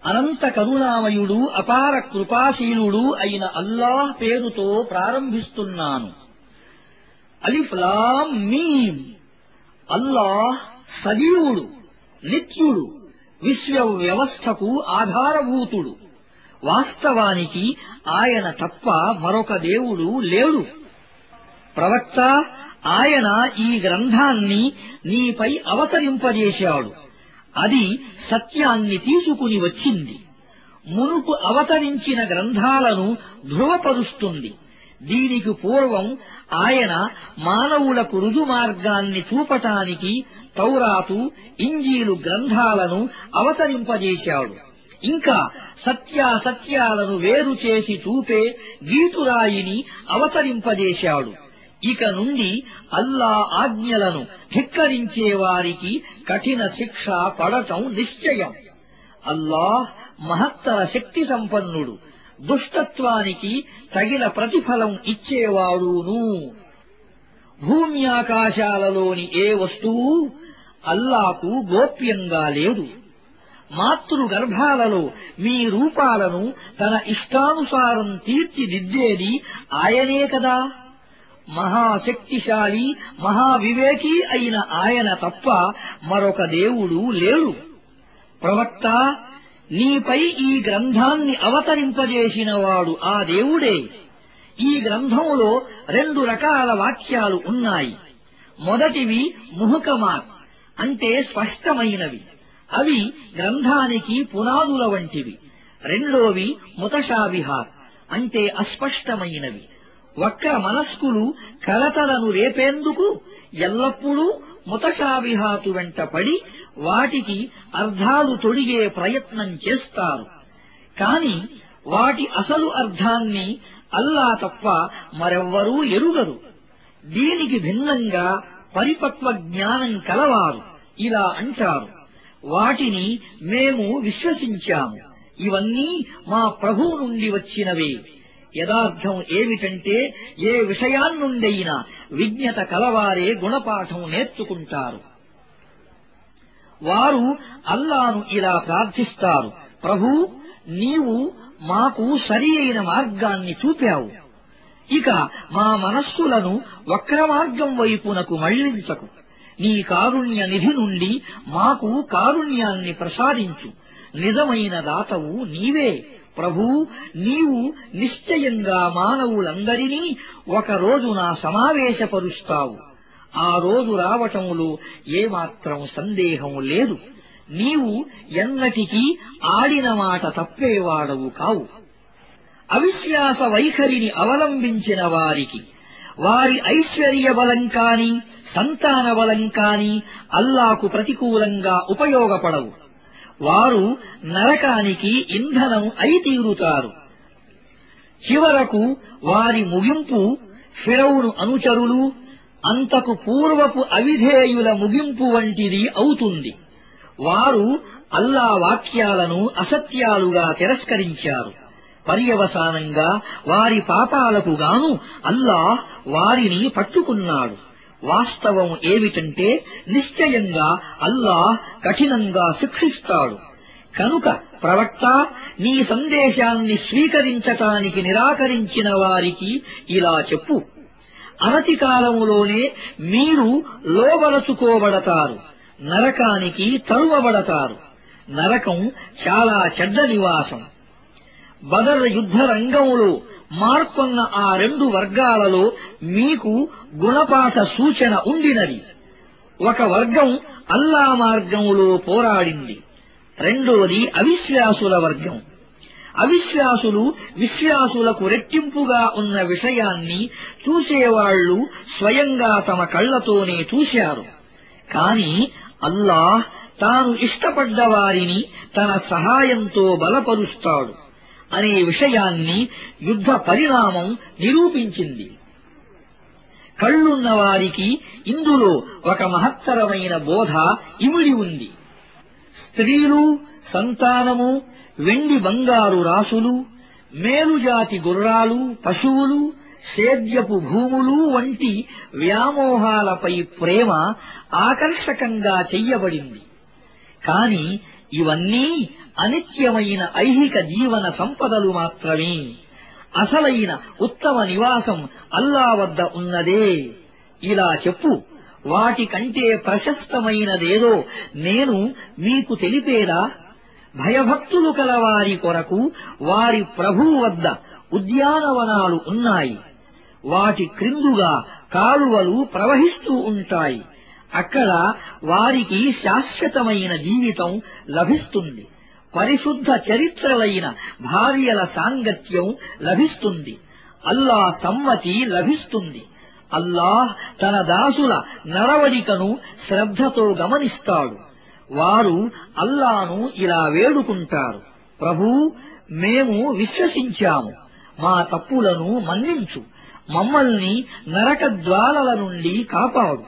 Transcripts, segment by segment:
అనంత కరుణామయుడు అపార కృపాశీలుడు అయిన అల్లాహ్ పేరుతో ప్రారంభిస్తున్నాను అలిఫ్లాం మీం అల్లాహ్ సజీవుడు నిత్యుడు విశ్వ వ్యవస్థకు ఆధారభూతుడు వాస్తవానికి ఆయన తప్ప మరొక దేవుడు లేడు ప్రవక్త ఆయన ఈ గ్రంథాన్ని నీపై అవతరింపజేశాడు అది సత్యాన్ని తీసుకుని వచ్చింది మునుపు అవతరించిన గ్రంథాలను ధృవపరుస్తుంది దీనికి పూర్వం ఆయన మానవులకు రుజుమార్గాన్ని చూపటానికి తౌరాతు ఇంజీలు గ్రంథాలను అవతరింపజేశాడు ఇంకా సత్యాసత్యాలను వేరు చేసి చూపే గీతురాయిని అవతరింపజేశాడు ఇక నుండి అల్లా ఆజ్ఞలను ధిక్కరించే వారికి కఠిన శిక్ష పడటం నిశ్చయం అల్లాహ్ మహత్తర శక్తి సంపన్నుడు దుష్టత్వానికి తగిన ప్రతిఫలం ఇచ్చేవాడును భూమి ఆకాశాలలోని ఏ వస్తువు అల్లాకు గోప్యంగా లేదు మాతృ గర్భాలలో మీ రూపాలను తన ఇష్టానుసారం తీర్చిదిద్దేది ఆయనే కదా మహాశక్తిశాలి మహావివేకీ అయిన ఆయన తప్ప మరొక దేవుడు లేడు ప్రవక్త నీపై ఈ గ్రంథాన్ని అవతరింపజేసినవాడు ఆ దేవుడే ఈ గ్రంథంలో రెండు రకాల వాక్యాలు ఉన్నాయి మొదటివి ముహుకమాత్ అంటే స్పష్టమైనవి అవి గ్రంథానికి పునాదుల వంటివి రెండోవి ముతషాబిహార్ అంటే అస్పష్టమైనవి వక్ర మనస్కులు కలతలను రేపేందుకు ఎల్లప్పుడూ ముతషాబిహాతు వెంట పడి వాటికి అర్థాలు తొడిగే ప్రయత్నం చేస్తారు కాని వాటి అసలు అర్థాన్ని అల్లా తప్ప మరెవ్వరూ ఎరుగరు దీనికి భిన్నంగా పరిపక్వ జ్ఞానం కలవారు ఇలా అంటారు వాటిని మేము విశ్వసించాము ఇవన్నీ మా ప్రభువు నుండి వచ్చినవే యథార్థం ఏమిటంటే ఏ విషయాన్నుండైనా విజ్ఞత కలవారే గుణపాఠం నేర్చుకుంటారు వారు అల్లాను ఇలా ప్రార్థిస్తారు ప్రభూ నీవు మాకు సరి అయిన మార్గాన్ని చూపావు ఇక మా మనస్సులను వక్ర మార్గం వైపునకు మళ్లించకు నీ కారుణ్య నిధి నుండి మాకు కారుణ్యాన్ని ప్రసాదించు నిజమైన దాతవు నీవే ప్రభూ నీవు నిశ్చయంగా మానవులందరినీ ఒక రోజున సమావేశపరుస్తావు ఆ రోజు రావటంలో ఏమాత్రం సందేహం లేదు నీవు ఎన్నటికీ ఆడిన మాట తప్పేవాడవు కావు అవిశ్వాస వైఖరిని అవలంబించిన వారికి వారి ఐశ్వర్య బలం కాని సంతాన బలం కాని అల్లాకు ప్రతికూలంగా ఉపయోగపడవు వారు నరకానికి ఇంధనం అయి తీరుతారు చివరకు వారి ముగింపు ఫిరౌను అనుచరులు అంతకు పూర్వపు అవిధేయుల ముగింపు వంటిది అవుతుంది వారు అల్లా వాక్యాలను అసత్యాలుగా తిరస్కరించారు పర్యవసానంగా వారి పాపాలకు గాను అల్లాహ్ వారిని పట్టుకున్నాడు వాస్తవం ఏమిటంటే నిశ్చయంగా అల్లాహ్ కఠినంగా శిక్షిస్తాడు కనుక ప్రవక్త నీ సందేశాన్ని స్వీకరించటానికి నిరాకరించిన వారికి ఇలా చెప్పు అనతి కాలములోనే మీరు లోబలచుకోబడతారు నరకానికి తరువబడతారు నరకం చాలా చెడ్డ నివాసం బదర్ యుద్ధ రంగంలో మార్కొన్న ఆ రెండు వర్గాలలో మీకు గుణపాఠ సూచన ఉండినది ఒక వర్గం అల్లా మార్గంలో పోరాడింది రెండోది అవిశ్వాసుల వర్గం అవిశ్వాసులు విశ్వాసులకు రెట్టింపుగా ఉన్న విషయాన్ని చూసేవాళ్లు స్వయంగా తమ కళ్లతోనే చూశారు కాని అల్లాహ్ తాను ఇష్టపడ్డ వారిని తన సహాయంతో బలపరుస్తాడు అనే విషయాన్ని యుద్ధ పరిణామం నిరూపించింది కళ్ళున్న వారికి ఇందులో ఒక మహత్తరమైన బోధ ఇమిడి ఉంది స్త్రీలు సంతానము వెండి బంగారు రాసులు మేలుజాతి గుర్రాలు పశువులు సేద్యపు భూములు వంటి వ్యామోహాలపై ప్రేమ ఆకర్షకంగా చెయ్యబడింది కాని ఇవన్నీ అనిత్యమైన ఐహిక జీవన సంపదలు మాత్రమే అసలైన ఉత్తమ నివాసం అల్లా వద్ద ఉన్నదే ఇలా చెప్పు వాటి కంటే ప్రశస్తమైనదేదో నేను మీకు తెలిపేదా భయభక్తులు కలవారి కొరకు వారి ప్రభువు వద్ద ఉద్యానవనాలు ఉన్నాయి వాటి క్రిందుగా కాలువలు ప్రవహిస్తూ ఉంటాయి అక్కడ వారికి శాశ్వతమైన జీవితం లభిస్తుంది పరిశుద్ధ చరిత్రలైన భార్యల సాంగత్యం లభిస్తుంది అల్లా సమ్మతి లభిస్తుంది అల్లాహ్ తన దాసుల నడవడికను శ్రద్ధతో గమనిస్తాడు వారు అల్లాను ఇలా వేడుకుంటారు ప్రభూ మేము విశ్వసించాము మా తప్పులను మన్నించు మమ్మల్ని నరక జ్వాలల నుండి కాపాడు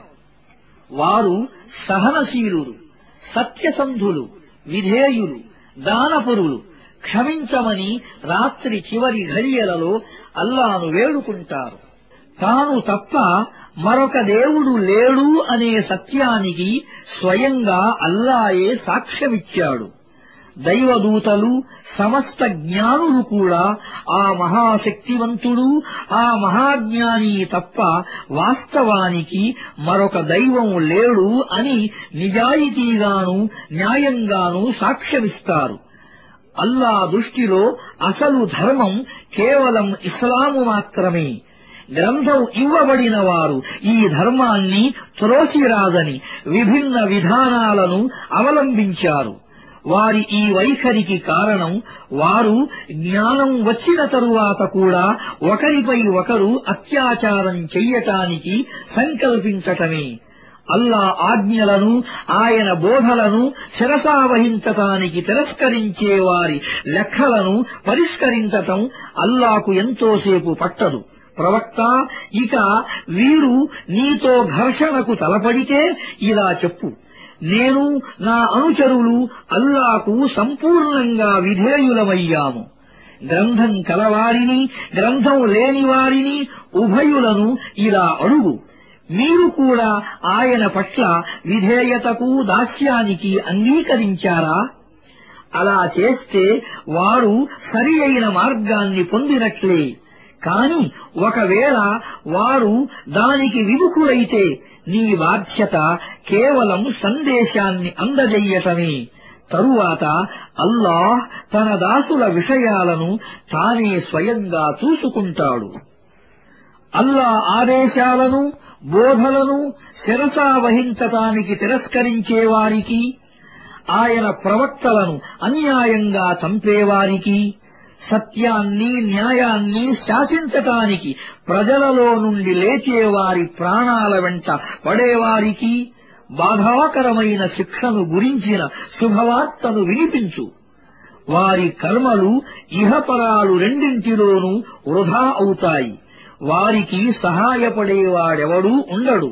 వారు సహనశీలురు సత్యసంధులు విధేయులు దానపురులు క్షమించమని రాత్రి చివరి ఘడియలలో అల్లాను వేడుకుంటారు తాను తప్ప మరొక దేవుడు లేడు అనే సత్యానికి స్వయంగా అల్లాయే సాక్ష్యమిచ్చాడు దైవదూతలు సమస్త జ్ఞానులు కూడా ఆ మహాశక్తివంతుడు ఆ మహాజ్ఞాని తప్ప వాస్తవానికి మరొక దైవం లేడు అని నిజాయితీగాను న్యాయంగాను సాక్ష్యమిస్తారు అల్లా దృష్టిలో అసలు ధర్మం కేవలం ఇస్లాము మాత్రమే గ్రంథం ఇవ్వబడిన వారు ఈ ధర్మాన్ని త్రోసిరాదని విభిన్న విధానాలను అవలంబించారు వారి ఈ వైఖరికి కారణం వారు జ్ఞానం వచ్చిన తరువాత కూడా ఒకరిపై ఒకరు అత్యాచారం చెయ్యటానికి సంకల్పించటమే అల్లా ఆజ్ఞలను ఆయన బోధలను శిరసావహించటానికి తిరస్కరించే వారి లెక్కలను పరిష్కరించటం అల్లాకు ఎంతోసేపు పట్టదు ప్రవక్త ఇక వీరు నీతో ఘర్షణకు తలపడితే ఇలా చెప్పు నేను నా అనుచరులు అల్లాకు సంపూర్ణంగా విధేయులమయ్యాము గ్రంథం కలవారిని గ్రంథం లేని వారిని ఉభయులను ఇలా అడుగు మీరు కూడా ఆయన పట్ల విధేయతకు దాస్యానికి అంగీకరించారా అలా చేస్తే వారు సరి అయిన మార్గాన్ని పొందినట్లే కాని ఒకవేళ వారు దానికి విముఖులైతే నీ బాధ్యత కేవలం సందేశాన్ని అందజెయ్యటమే తరువాత అల్లాహ్ తన దాసుల విషయాలను తానే స్వయంగా చూసుకుంటాడు అల్లా ఆదేశాలను బోధలను శిరసా వహించటానికి తిరస్కరించేవారికి ఆయన ప్రవక్తలను అన్యాయంగా చంపేవారికి సత్యాన్ని న్యాయాన్ని శాసించటానికి ప్రజలలో నుండి లేచేవారి ప్రాణాల వెంట పడేవారికి బాధాకరమైన శిక్షను గురించిన శుభవార్తను వినిపించు వారి కర్మలు ఇహపరాలు రెండింటిలోనూ వృధా అవుతాయి వారికి సహాయపడేవాడెవడూ ఉండడు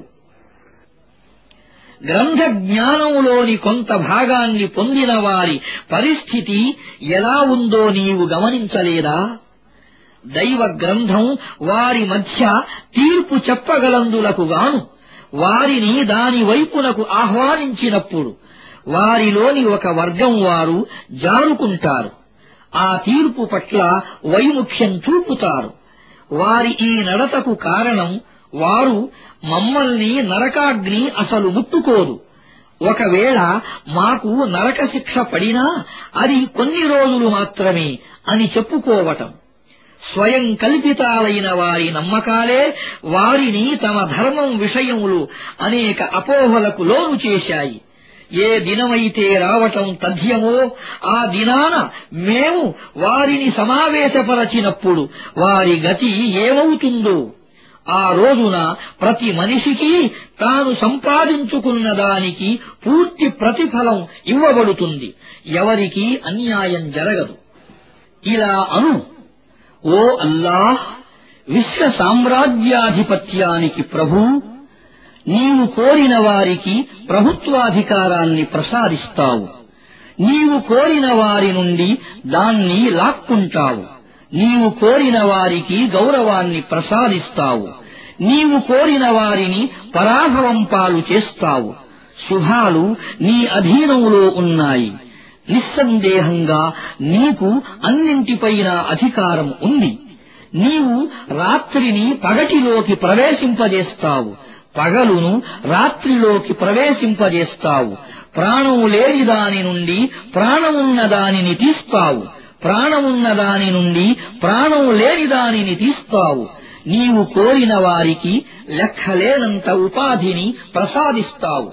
గ్రంథ జ్ఞానములోని కొంత భాగాన్ని పొందిన వారి పరిస్థితి ఎలా ఉందో నీవు గమనించలేదా దైవ గ్రంథం వారి మధ్య తీర్పు చెప్పగలందులకు గాను వారిని దాని వైపునకు ఆహ్వానించినప్పుడు వారిలోని ఒక వర్గం వారు జారుకుంటారు ఆ తీర్పు పట్ల వైముఖ్యం చూపుతారు వారి ఈ నడతకు కారణం వారు మమ్మల్ని నరకాగ్ని అసలు ముట్టుకోదు ఒకవేళ మాకు నరక శిక్ష పడినా అది కొన్ని రోజులు మాత్రమే అని చెప్పుకోవటం స్వయం కల్పితాలైన వారి నమ్మకాలే వారిని తమ ధర్మం విషయములు అనేక అపోహలకు లోను చేశాయి ఏ దినమైతే రావటం తథ్యమో ఆ దినాన మేము వారిని సమావేశపరచినప్పుడు వారి గతి ఏమవుతుందో ఆ రోజున ప్రతి మనిషికి తాను సంపాదించుకున్న దానికి పూర్తి ప్రతిఫలం ఇవ్వబడుతుంది ఎవరికీ అన్యాయం జరగదు ఇలా అను ఓ అల్లాహ్ విశ్వ సామ్రాజ్యాధిపత్యానికి ప్రభూ నీవు కోరిన వారికి ప్రభుత్వాధికారాన్ని ప్రసాదిస్తావు నీవు కోరిన వారి నుండి దాన్ని లాక్కుంటావు నీవు కోరిన వారికి గౌరవాన్ని ప్రసాదిస్తావు నీవు కోరిన వారిని పరాభవం పాలు చేస్తావు శుభాలు నీ అధీనములో ఉన్నాయి నిస్సందేహంగా నీకు అన్నింటిపైన అధికారం ఉంది నీవు రాత్రిని పగటిలోకి ప్రవేశింపజేస్తావు పగలును రాత్రిలోకి ప్రవేశింపజేస్తావు ప్రాణము లేని దాని నుండి ప్రాణమున్న దానిని తీస్తావు ప్రాణమున్న దాని నుండి ప్రాణము లేని దానిని తీస్తావు నీవు కోరిన వారికి లెక్కలేనంత ఉపాధిని ప్రసాదిస్తావు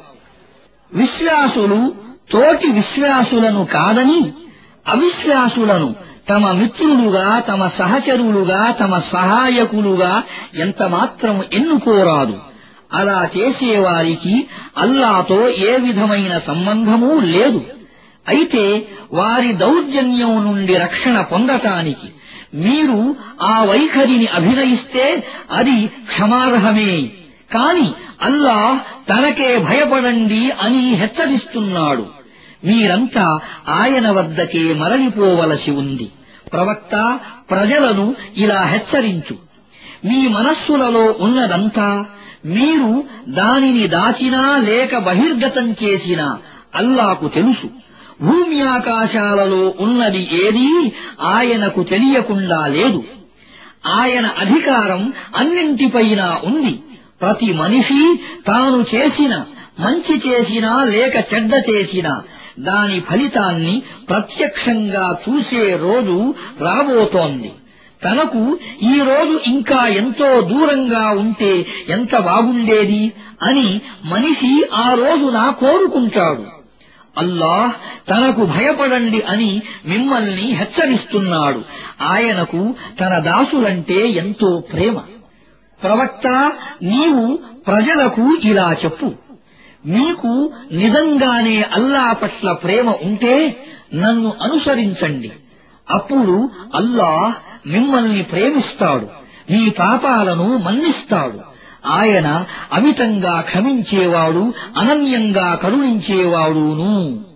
విశ్వాసులు తోటి విశ్వాసులను కాదని అవిశ్వాసులను తమ మిత్రులుగా తమ సహచరులుగా తమ సహాయకులుగా ఎంతమాత్రం ఎన్నుకోరాదు అలా చేసేవారికి అల్లాతో ఏ విధమైన సంబంధమూ లేదు అయితే వారి దౌర్జన్యం నుండి రక్షణ పొందటానికి మీరు ఆ వైఖరిని అభినయిస్తే అది క్షమార్హమే కాని అల్లాహ్ తనకే భయపడండి అని హెచ్చరిస్తున్నాడు మీరంతా ఆయన వద్దకే మరలిపోవలసి ఉంది ప్రవక్త ప్రజలను ఇలా హెచ్చరించు మీ మనస్సులలో ఉన్నదంతా మీరు దానిని దాచినా లేక బహిర్గతం చేసినా అల్లాకు తెలుసు భూమి ఆకాశాలలో ఉన్నది ఏదీ ఆయనకు తెలియకుండా లేదు ఆయన అధికారం అన్నింటిపైన ఉంది ప్రతి మనిషి తాను చేసిన మంచి చేసినా లేక చెడ్డ చేసినా దాని ఫలితాన్ని ప్రత్యక్షంగా చూసే రోజు రాబోతోంది తనకు ఈ రోజు ఇంకా ఎంతో దూరంగా ఉంటే ఎంత బాగుండేది అని మనిషి ఆ రోజున కోరుకుంటాడు అల్లాహ్ తనకు భయపడండి అని మిమ్మల్ని హెచ్చరిస్తున్నాడు ఆయనకు తన దాసులంటే ఎంతో ప్రేమ ప్రవక్త నీవు ప్రజలకు ఇలా చెప్పు మీకు నిజంగానే అల్లా పట్ల ప్రేమ ఉంటే నన్ను అనుసరించండి అప్పుడు అల్లాహ్ మిమ్మల్ని ప్రేమిస్తాడు మీ పాపాలను మన్నిస్తాడు ఆయన అమితంగా క్షమించేవాడు అనన్యంగా కరుణించేవాడును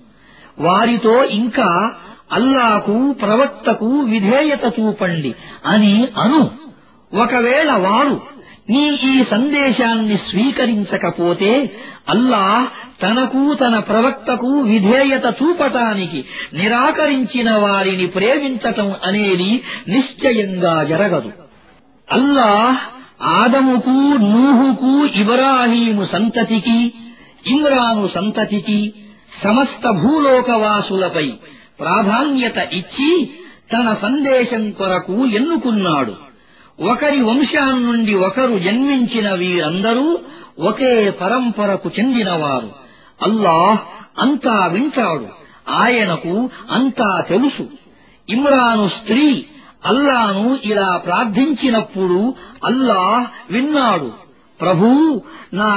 వారితో ఇంకా అల్లాకు ప్రవక్తకు విధేయత చూపండి అని అను ఒకవేళ వారు నీ ఈ సందేశాన్ని స్వీకరించకపోతే అల్లాహ్ తనకు తన ప్రవక్తకు విధేయత చూపటానికి నిరాకరించిన వారిని ప్రేమించటం అనేది నిశ్చయంగా జరగదు అల్లాహ్ ఆదముకు నూహుకు ఇబ్రాహీము సంతతికి ఇమ్రాను సంతతికి సమస్త భూలోకవాసులపై ప్రాధాన్యత ఇచ్చి తన సందేశం కొరకు ఎన్నుకున్నాడు ఒకరి వంశాన్నుండి ఒకరు జన్మించిన వీరందరూ ఒకే పరంపరకు చెందినవారు అల్లాహ్ అంతా వింటాడు ఆయనకు అంతా తెలుసు ఇమ్రాను స్త్రీ అల్లాను ఇలా ప్రార్థించినప్పుడు అల్లాహ్ విన్నాడు ప్రభూ నా